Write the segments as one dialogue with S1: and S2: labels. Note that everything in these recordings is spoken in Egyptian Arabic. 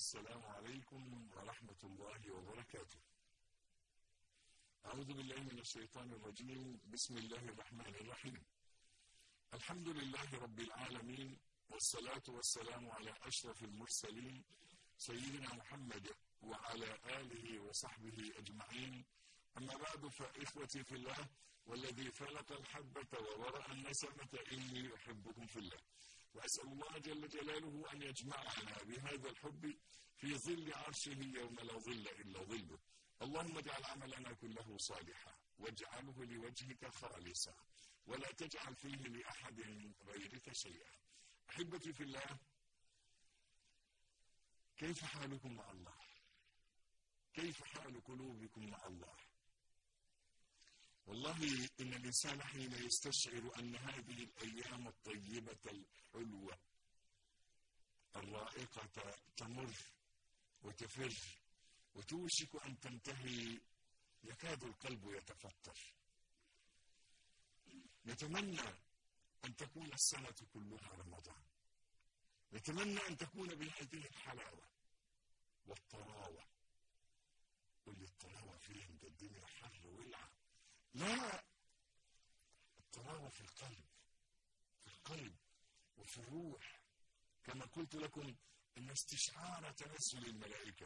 S1: السلام عليكم ورحمة الله وبركاته أعوذ بالله من الشيطان الرجيم بسم الله الرحمن الرحيم الحمد لله رب العالمين والصلاة والسلام على أشرف المرسلين سيدنا محمد وعلى آله وصحبه أجمعين أما بعد فإخوتي في الله والذي فلق الحبة وورأ النسمة إني أحبكم في الله وأسأل الله جل جلاله أن يجمعنا بهذا الحب في ظل عرشه يوم لا ظل إلا ظله اللهم اجعل عملنا كله صالحا واجعله لوجهك خالصا ولا تجعل فيه لأحد غيرك شيئا أحبتي في الله كيف حالكم مع الله كيف حال قلوبكم مع الله والله إن الإنسان حين يستشعر أن هذه الأيام الطيبة الحلوة الرائقة تمر وتفر وتوشك أن تنتهي يكاد القلب يتفطر نتمنى أن تكون السنة كلها رمضان نتمنى أن تكون بهذه الحلاوة والطراوة قل لي الطراوة فين ده الدنيا حر ولعة لا الطراوة في القلب في القلب وفي الروح كما قلت لكم ان استشعار تنزل الملائكة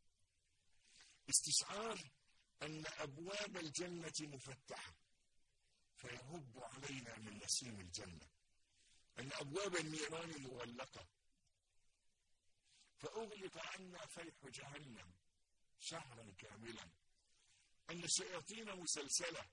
S1: استشعار ان ابواب الجنة مفتحة فيهب علينا من نسيم الجنة ان ابواب النيران مغلقة فاغلق عنا فيح جهنم شهرا كاملا أن الشياطين مسلسلة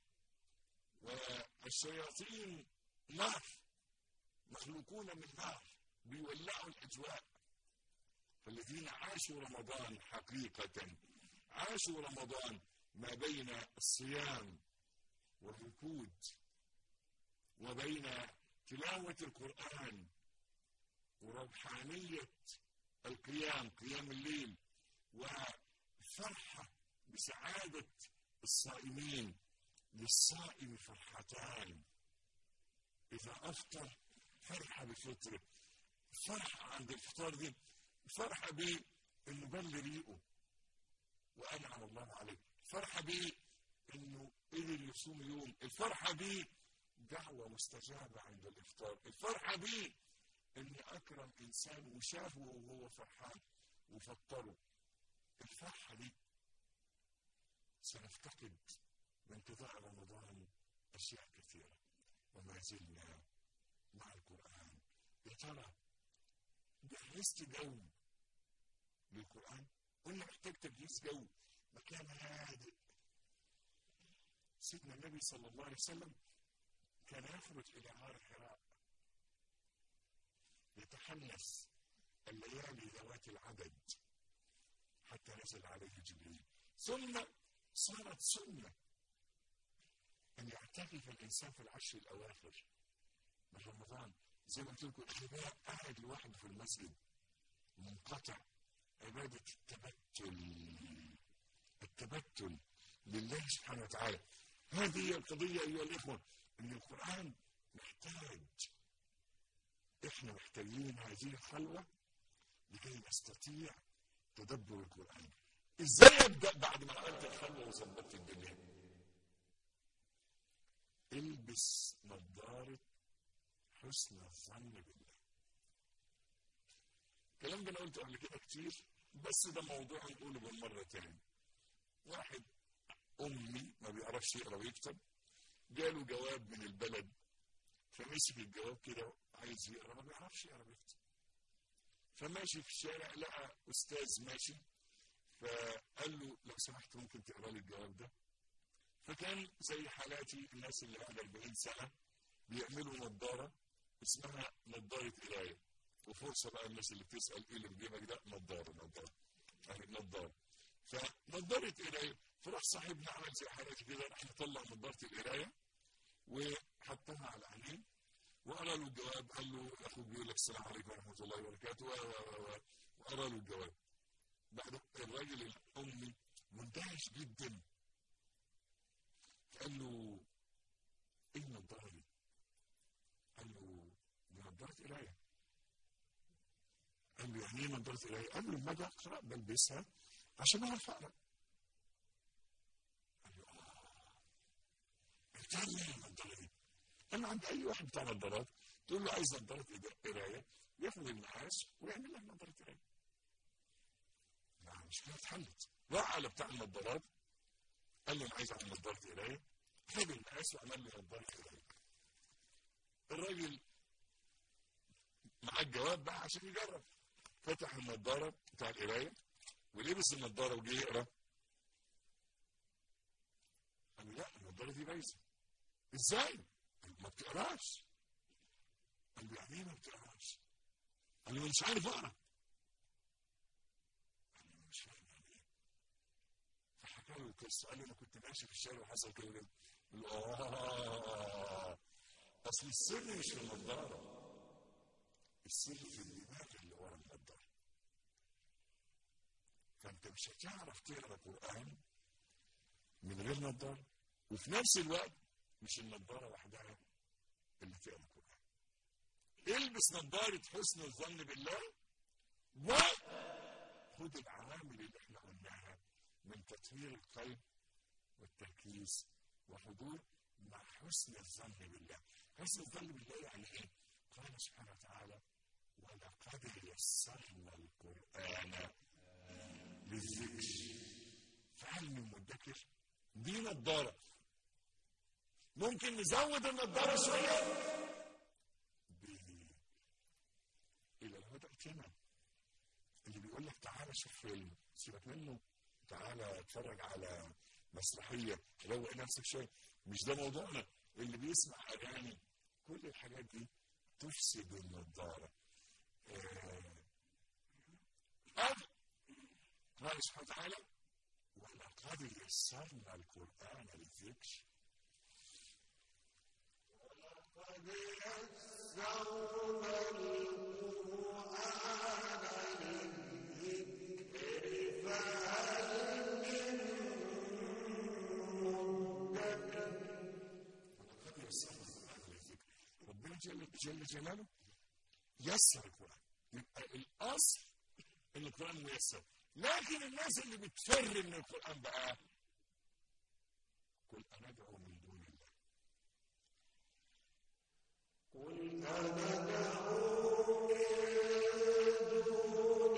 S1: والشياطين نار مخلوقون من نار بيولعوا الأجواء فالذين عاشوا رمضان حقيقة عاشوا رمضان ما بين الصيام والركود وبين تلاوة القرآن وروحانية القيام قيام الليل وفرحة بسعادة الصائمين للصائم فرحتان إذا أفطر فرحة بفطره فرحة عند الفطار دي فرحة بيه إنه بل ريقه وأنعم الله عليه فرحة بيه إنه قدر يصوم يوم الفرحة بيه دعوة مستجابة عند الإفطار الفرحة بيه إن أكرم إنسان وشافه وهو فرحان وفطره الفرحة دي سنفتقد بانقضاء رمضان أشياء كثيرة وما زلنا مع القرآن يا ترى جهزت جو للقرآن قلنا محتاج تجهيز جو مكان هادئ سيدنا النبي صلى الله عليه وسلم كان يخرج إلى غار حراء يتحنس الليالي ذوات العدد حتى نزل عليه جبريل ثم صارت سنة أن يعتكف الإنسان في العشر الأواخر من رمضان زي ما قلت لكم الخباء قاعد لوحده في المسجد منقطع عبادة التبتل التبتل لله سبحانه وتعالى هذه هي القضية أيها الإخوة أن القرآن محتاج إحنا محتاجين هذه الخلوة لكي نستطيع تدبر القرآن ازاي ابدا بعد ما عملت الخلوه وظبطت الدنيا البس نظاره حسن الظن بالله الكلام ده انا قلته قبل كده كتير بس ده موضوع نقوله بالمره تاني واحد امي ما بيعرفش يقرا ويكتب جاله جواب من البلد فمسك الجواب كده عايز يقرا ما بيعرفش يقرا ويكتب فماشي في الشارع لقى استاذ ماشي فقال له لو سمحت ممكن تقرا لي الجواب ده فكان زي حالاتي الناس اللي بعد 40 سنه بيعملوا نظاره اسمها نظاره قرايه وفرصه بقى الناس اللي بتسال ايه اللي في جيبك ده نظاره نظاره يعني نظاره فنظاره قرايه فراح صاحبنا عمل زي حالاتي كده راح مطلع نظاره القرايه وحطها على عينيه وقرا له الجواب قال له اخوك بيقول لك السلام عليكم ورحمه الله وبركاته وقرا له الجواب بعد الراجل الامي مندهش جدا قال له ايه النضاره دي؟ قال له دي نضاره قرايه قال له يعني ايه نظاره قرايه؟ قال له لما اجي اقرا بلبسها عشان اعرف اقرا قال له اه بتعمل ايه النظاره دي؟ انا عند اي واحد بتاع نظارات تقول له عايز نظاره قرايه ياخد المقاس ويعمل لك نظاره قرايه مش كده اتحلت راح على بتاع النظارات قال له انا عايز اعمل نظاره قرايه خد المقاس وعمل لي نظاره قرايه الراجل مع الجواب بقى عشان يجرب فتح النظاره بتاع القرايه ولبس النظاره وجه يقرا قال له لا النظاره دي بايظه ازاي؟ ما بتقراش قال له يعني ايه ما بتقراش؟ قال له مش عارف اقرا قال له مش فاهم يعني ايه فحكى له القصه قال له انا كنت ماشي في الشارع وحصل كده قال له اه اصل السر مش في النظاره السر في الدماغ اللي ورا النظاره فانت مش هتعرف تقرا قران من غير نظاره وفي نفس الوقت مش النظاره وحدها اللي تقرا القران البس نظاره حسن الظن بالله وخد العوامل اللي احنا قلناها من تطهير القلب والتركيز وحضور مع حسن الظن بالله حسن الظن بالله يعني ايه قال سبحانه وتعالى ولقد يسرنا القرآن للذكر فهل من مدكر دي نظارة ممكن نزود النظارة شوية إلى الهدى ائتنا اللي بيقول لك تعالى شوف فيلم سيبك منه تعالى اتفرج على مسرحية روق نفسك شوية مش ده موضوعنا اللي بيسمع أغاني كل الحاجات دي تفسد النظارة آه. قال سبحانه وتعالى ولقد يسرنا القرآن للذكر ولقد يسرنا القرآن للذكر فهل من مدكر ولقد يسرنا القرآن للذكر ربنا جل, جل جلاله يسر القرآن يبقى الأصل إن القرآن ميسر لكن الناس اللي بتفر من القرآن بقى قل أندعو من دون الله قل أندعو من دون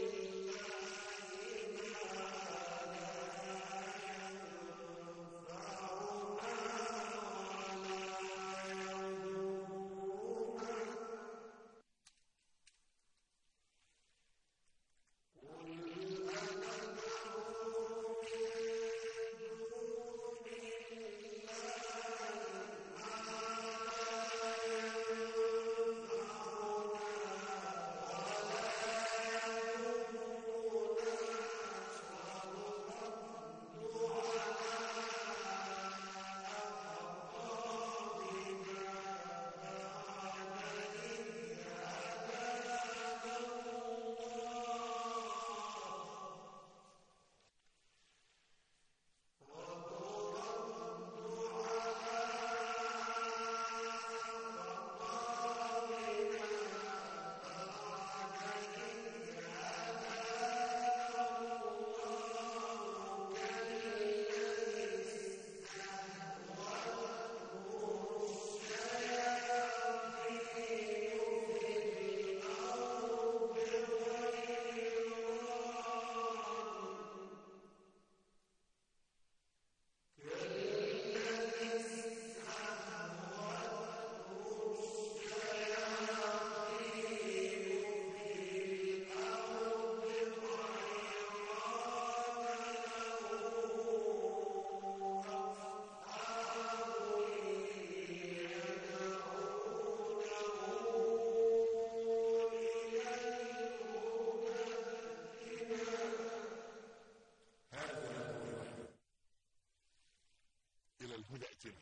S1: الهدى ائتنا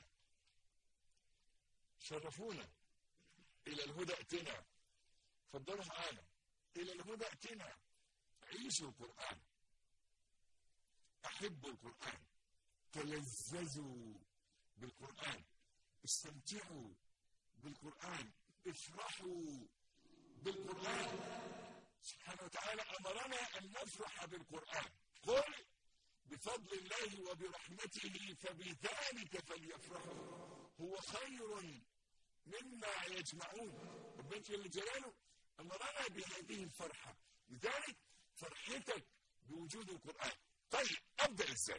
S1: شرفونا الى الهدى ائتنا فضلوا معانا الى الهدى ائتنا عيشوا القران احبوا القران تلذذوا بالقران استمتعوا بالقران افرحوا بالقران سبحانه وتعالى أمرنا أن نفرح بالقرآن قل بفضل الله وبرحمته فبذلك فليفرحوا هو خير مما يجمعون ربنا جل جلاله أمرنا بهذه الفرحة لذلك فرحتك بوجود القرآن طيب أبدأ إزاي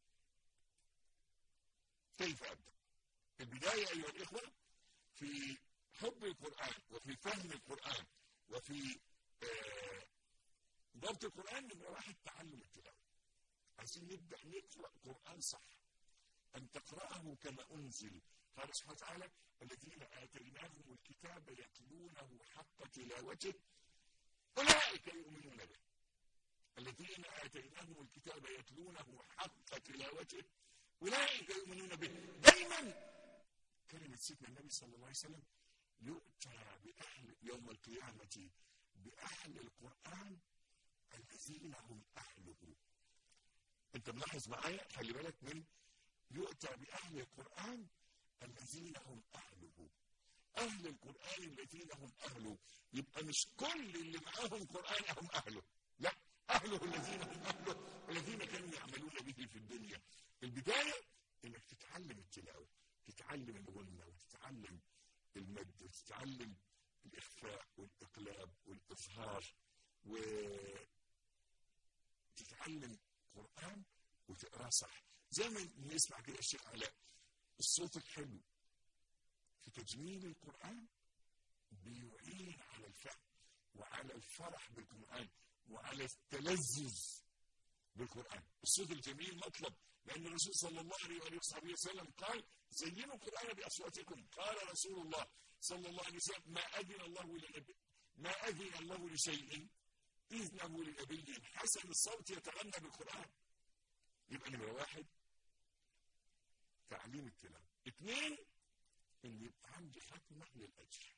S1: كيف أبدأ البداية أيها الإخوة في حب القرآن وفي فهم القرآن وفي آه ضبط القرآن نمرة واحد تعلم التلاوة عايزين نبدأ نقرأ قرآن صح أن تقرأه كما أنزل قال سبحانه وتعالى الذين آتيناهم الكتاب يتلونه حق تلاوته أولئك يؤمنون به الذين آتيناهم الكتاب يتلونه حق تلاوته أولئك يؤمنون به دائما كلمة سيدنا النبي صلى الله عليه وسلم يؤتى بأهل يوم القيامة بأهل القرآن الذين هم أهله أنت ملاحظ معايا خلي بالك من يؤتى بأهل القرآن الذين هم أهله أهل القرآن الذين هم أهله يبقى مش كل اللي معاهم قرآن هم أهله لا أهله الذين هم أهله الذين كانوا يعملون به في الدنيا البداية إنك تتعلم التلاوة تتعلم الغنة وتتعلم المد وتتعلم الإخفاء والإقلاب والإظهار وتتعلم قرآن وتقراه صح زي ما نسمع كده الشيخ علاء الصوت الحلو في تجميل القرآن بيعين على الفهم وعلى الفرح بالقرآن وعلى التلذذ بالقرآن الصوت الجميل مطلب لأن الرسول صلى الله عليه وصحبه وسلم قال زينوا القرآن بأصواتكم قال رسول الله صلى الله عليه وسلم ما أذن الله لنبي ما أذن الله لشيء إذنه لنبي حسن الصوت يتغنى بالقرآن يبقى نمرة واحد تعليم التلاوة اثنين ان يبقى عندي ختمة للأجر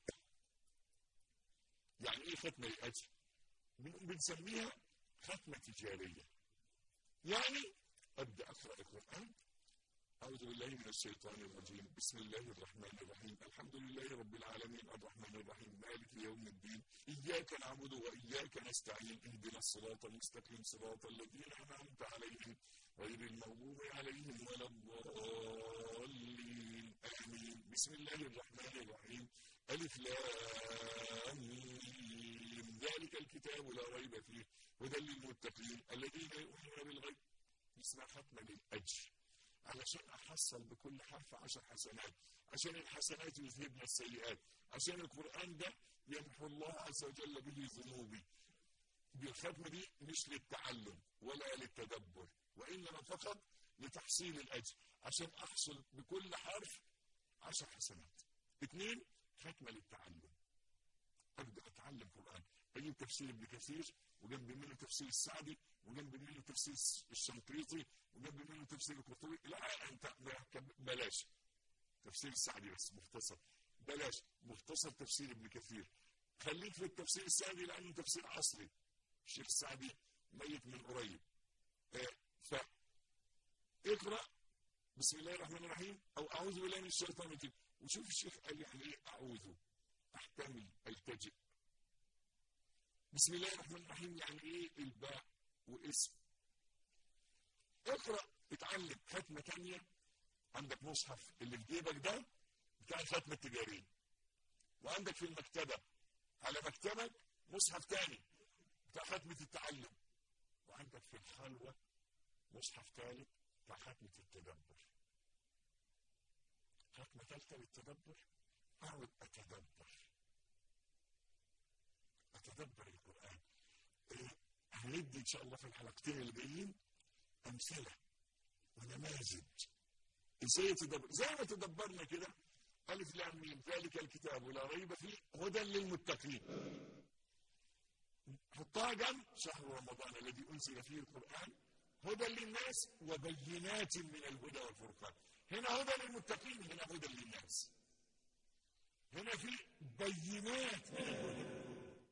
S1: يعني ايه ختمة للأجر بنسميها ختمة تجارية يعني أبدأ أقرأ القرآن أعوذ بالله من الشيطان الرجيم بسم الله الرحمن الرحيم الحمد لله رب العالمين الرحمن الرحيم مالك يوم الدين إياك نعبد وإياك نستعين اهدنا الصراط المستقيم صراط الذين أنعمت عليهم غير المغضوب عليهم ولا الضالين آمين بسم الله الرحمن الرحيم ألف لام ذلك الكتاب لا ريب فيه هدى للمتقين الذين يؤمنون بالغيب اسمها ختمة للأجر علشان أحصل بكل حرف عشر حسنات عشان الحسنات يذهبن السيئات عشان القرآن ده يمحو الله عز وجل به ذنوبي بالختمة دي مش للتعلم ولا للتدبر وإنما فقط لتحصيل الأجر عشان أحصل بكل حرف عشر حسنات اثنين ختمة للتعلم أبدأ أتعلم قرآن أجيب تفسير ابن كثير وجنب منه تفسير السعدي وجنب منه تفسير الشنقيطي وجنب منه تفسير القرطبي لا أنت بلاش تفسير السعدي بس مختصر بلاش مختصر تفسير ابن كثير خليك في التفسير السعدي لأنه تفسير عصري الشيخ السعدي ميت من قريب آه ف اقرأ بسم الله الرحمن الرحيم أو أعوذ بالله من الشيطان الرجيم وشوف الشيخ قال يعني إيه أعوذ أحتمي ألتجئ بسم الله الرحمن الرحيم يعني ايه الباء واسم اقرا اتعلم ختمه ثانيه عندك مصحف اللي في جيبك ده بتاع الختمه التجاريه وعندك في المكتبه على مكتبك مصحف ثاني بتاع ختمه التعلم وعندك في الخلوه مصحف ثالث بتاع ختمه التدبر ختمه ثالثه للتدبر اقعد اتدبر اتدبر القرآن هندي إن شاء الله في الحلقتين اللي جايين أمثلة ونماذج إزاي يتدبر زي ما تدبرنا كده ألف لام ميم ذلك الكتاب لا ريب فيه هدى للمتقين حطها جنب شهر رمضان الذي أنزل فيه القرآن هدى للناس وبينات من الهدى والفرقان هنا هدى للمتقين هنا هدى للناس هنا في بينات من الهدى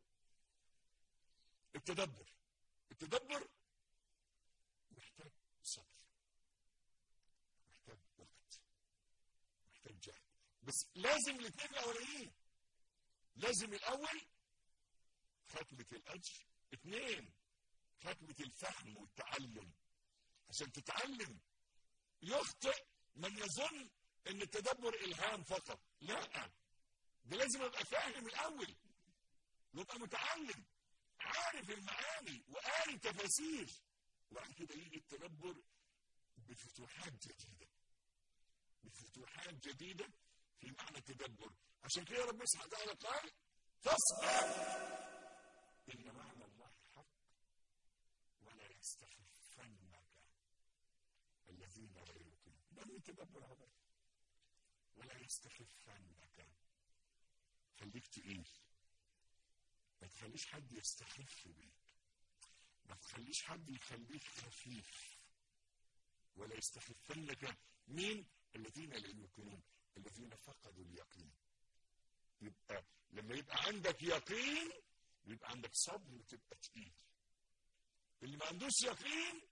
S1: التدبر التدبر محتاج صبر محتاج وقت محتاج جهد بس لازم الاثنين الاولانيين لازم الاول ختمة الأجر اثنين ختمة الفهم والتعلم عشان تتعلم يخطئ من يظن ان التدبر الهام فقط لا ده لازم ابقى فاهم الاول يبقى متعلم عارف المعاني وقاري تفاسير وبعد كده يجي التدبر بفتوحات جديده بفتوحات جديده في معنى التدبر عشان كده ربنا سبحانه وتعالى قال فاصبر ان معنى الله حق ولا يستخفنك الذين لا يوقنون ده من التدبر هذا ولا يستخفنك خليك تقيل ما تخليش حد يستخف بيك ما تخليش حد يخليك خفيف ولا يستخفنك مين الذين لا يوقنون الذين فقدوا اليقين يبقى لما يبقى عندك يقين يبقى عندك صبر وتبقى تقيل اللي ما عندوش يقين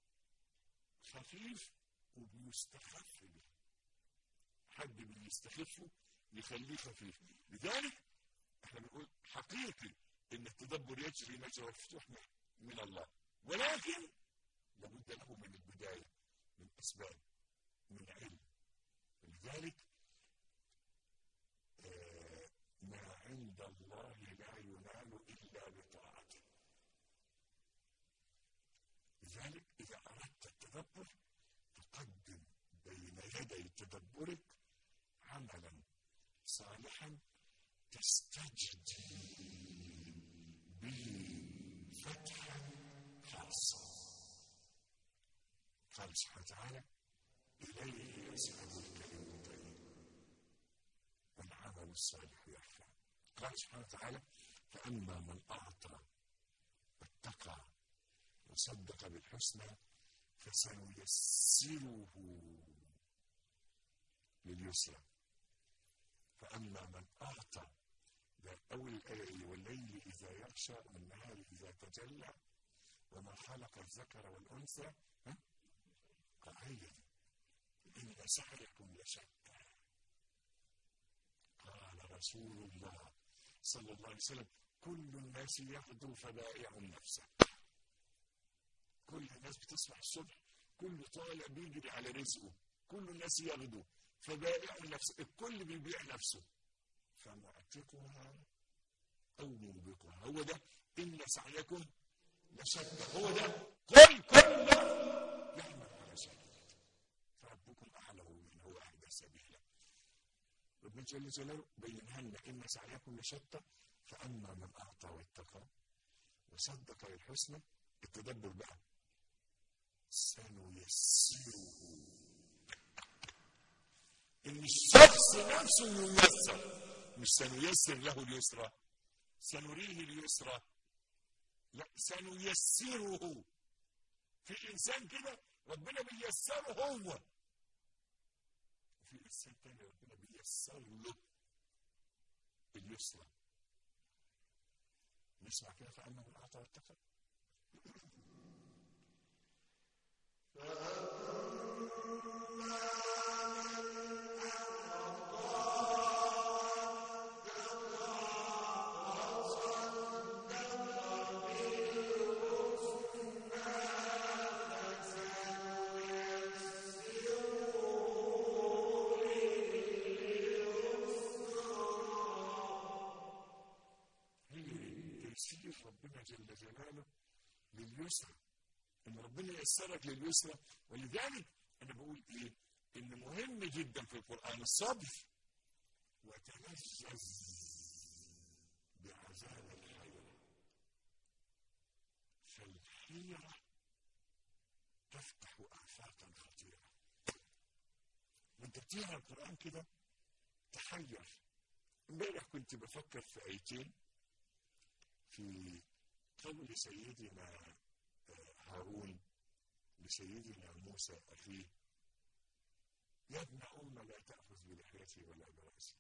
S1: خفيف وبيستخف به حد بيستخفه يخليه خفيف لذلك احنا بنقول حقيقي ان التدبر يجري مجرى الفتوح من الله ولكن لابد له من البدايه من اسباب من علم لذلك آه ما عند الله لا ينال الا بطاعته لذلك اذا اردت التدبر تقدم بين يدي تدبرك عملا صالحا تستجدي به فتحا خاصا قال سبحانه وتعالى إليه يسعد الكلم الطيب والعمل الصالح يرفع قال سبحانه وتعالى فأما من أعطى واتقى وصدق بالحسنى فسنيسره لليسرى فأما من أعطى ده أول الآية والليل إذا يغشى والنهار إذا تجلى وما خلق الذكر والأنثى ها؟ هي إن سعيكم لشتى قال رسول الله صلى الله عليه وسلم كل الناس يغدو فبائع نفسه كل الناس بتصبح الصبح كل طالع بيجري على رزقه كل الناس يغدو فبائع نفسه الكل بيبيع نفسه فمعتقها او موبقها هو ده ان سعيكم لشتى هو ده قل كل يعمل على شكل فربكم اعلم من هو اهدى سبيلا ربنا جل جلاله بينها لنا ان سعيكم لشتى فاما من اعطى واتقى وصدق بالحسنى التدبر بقى سنيسره ان الشخص نفسه ييسر مش سنيسر له اليسرى سنريه اليسرى لا سنيسره في انسان كده ربنا بيسره هو وفي انسان تاني ربنا بيسر له اليسرى نسمع كده فأما من أعطى واتقى تيسير ربنا جل جلاله لليسرى ان ربنا ييسرك لليسرى ولذلك انا بقول ايه ان مهم جدا في القران الصبر وتلذذ بعذاب الحيرة فالحيرة تفتح آفاقا خطيرة وانت بتقرا القرآن كده تحير امبارح كنت بفكر في آيتين في قول سيدنا هارون لسيدنا موسى أخيه يا ابن أم لا تأخذ بلحيتي ولا برأسي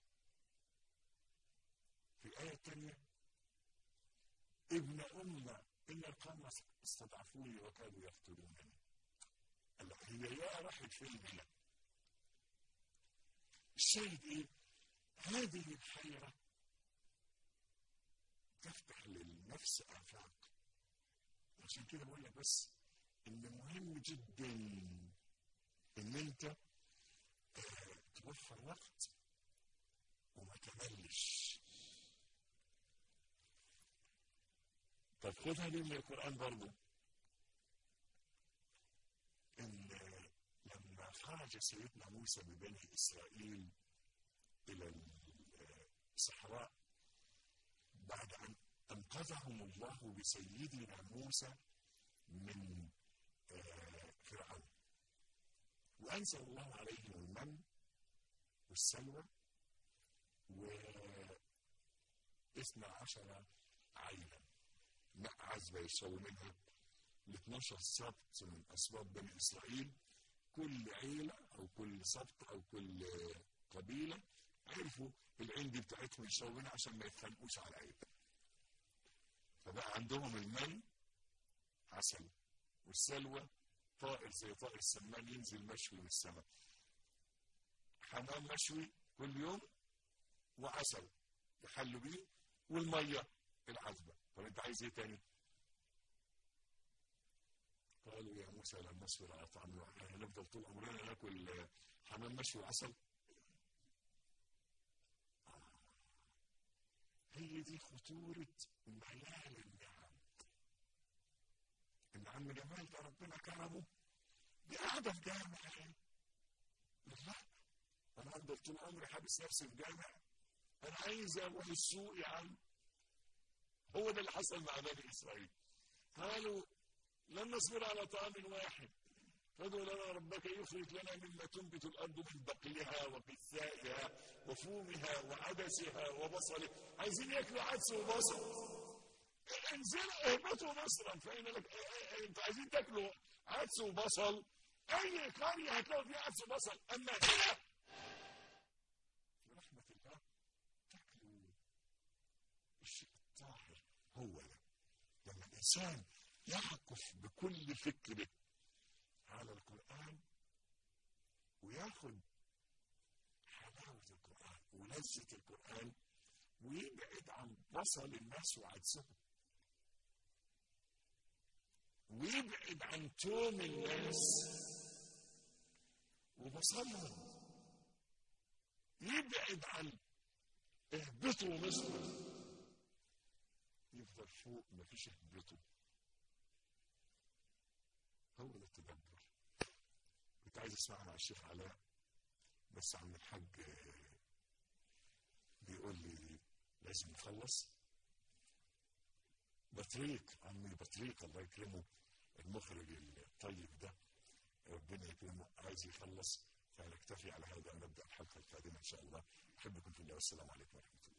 S1: في الآية الثانية ابن أم إن القوم استضعفوني وكانوا يقتلونني هي يا راحت فين هنا الشاهد ايه هذه الحيرة تفتح للنفس آفاق عشان كده بقول لك بس إن مهم جدا إن أنت آه توفر وقت وما تملش طب خدها دي من القرآن برضه إن لما خرج سيدنا موسى ببني إسرائيل إلى الصحراء بعد أن أنقذهم الله بسيدنا موسى من فرعون وأنزل الله عليهم المن والسلوى واثنى عشر عينا ماء عذبة يشربوا منها ل 12 سبط من أسباط بني إسرائيل كل عيلة أو كل سبط أو كل قبيلة عرفوا العين دي بتاعتهم يشربوا منها عشان ما يتخانقوش على العيب فبقى عندهم المن عسل والسلوى طائر زي طائر السمان ينزل مشوي من السماء حمام مشوي كل يوم وعسل يحلوا بيه والميه العذبه طب انت عايز ايه تاني؟ قالوا يا موسى لن نصبر على طعام واحد هنفضل طول عمرنا ناكل حمام مشوي وعسل هي دي خطورة ملال النعم إن عم جمال ده ربنا كرمه دي قاعدة في جامع لا أنا أفضل طول عمري حابس نفسي في جامع أنا عايز أروح السوق يا عم هو ده اللي حصل مع بني إسرائيل قالوا لن نصبر على طعام واحد فادع لنا ربك يخرج لنا مما تنبت الارض من بقلها وقثائها وفومها وعدسها وبصلها عايزين ياكلوا عدس وبصل انزلوا اهبطوا مصرا فان لك انتوا عايزين تاكلوا عدس وبصل اي قريه هتلاقوا فيها عدس وبصل اما هنا برحمه الله تاكلوا الشيء الطاهر هو ده لما الانسان يعكف بكل فكره على القرآن وياخد حلاوة القرآن ولذة القرآن ويبعد عن بصل الناس وعدسهم ويبعد عن توم الناس وبصلهم يبعد عن اهبطوا مصر يفضل فوق مفيش اهبطوا هو ده التدبر كنت عايز اسمع مع الشيخ علاء بس عم الحاج بيقول لي لازم نخلص بطريق عمي بطريق الله يكرمه المخرج الطيب ده ربنا يكرمه عايز يخلص فنكتفي على هذا ونبدا الحلقه القادمه ان شاء الله احبكم في الله والسلام عليكم ورحمه الله